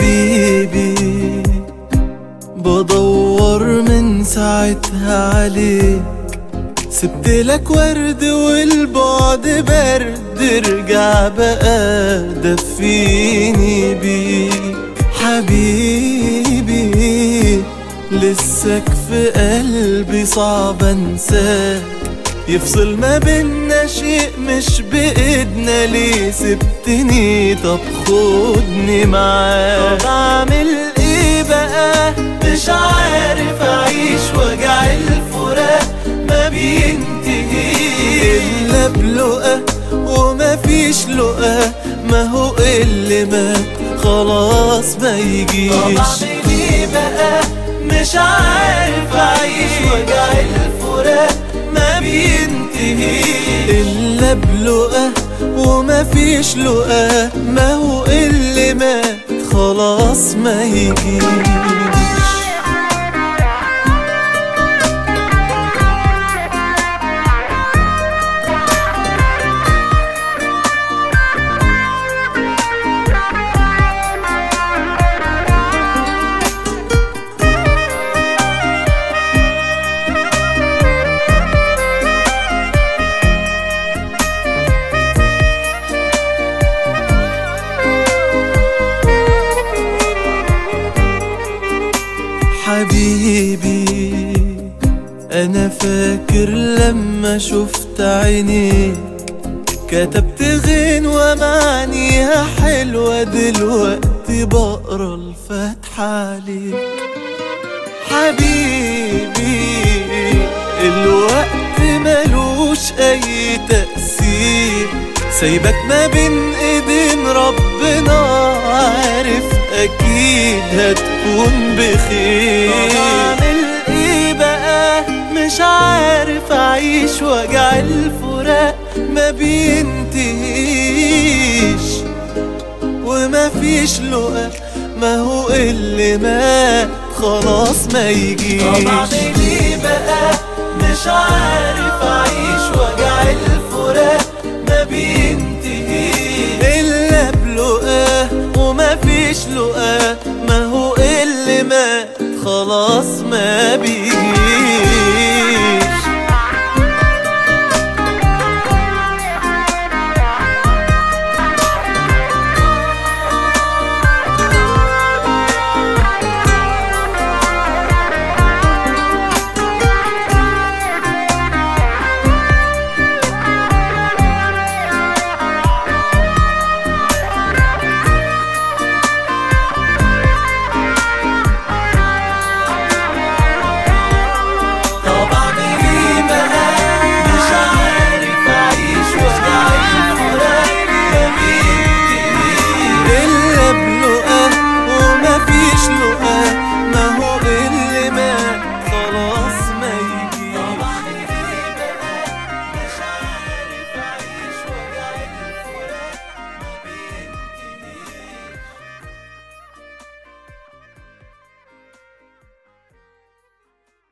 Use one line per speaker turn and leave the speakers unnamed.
حبيبي بدور من ساعتها عليك سبت لك ورد والبعد برد ارجع بقى دفيني بيك حبيبي لسك في قلبي صعب انساك يفصل ما بينا شيء مش بإيدنا ليه سبتني طب خدني معاك طب اعمل ايه بقى مش عارف اعيش وجع الفراق ما بينتهيش الا بلقى وما فيش لقى ما هو اللي مات خلاص ما يجيش طب اعمل ايه بقى مش عارف اعيش وجع الفراق ما بينتهيش الا بلقى وما فيش لقى ما هو اللي مات خلاص ما يجيش حبيبي انا فاكر لما شفت عينيك كتبت غنوة معانيها حلوة دلوقتي بقرا الفاتحة عليك حبيبي الوقت ملوش اي تأثير سايبك ما بين ايدين ربنا عارف اكيد هتكون بخير طب اعمل ايه بقى مش عارف اعيش وجع الفراق ما بينتهيش وما فيش لقى ما هو اللي مات خلاص ما يجيش طب اعمل ايه بقى مش عارف اعيش وجع الفراق ما بينتهيش الا بلقاه وما فيش لقاه ما هو اللي مات خلاص ما بيجيش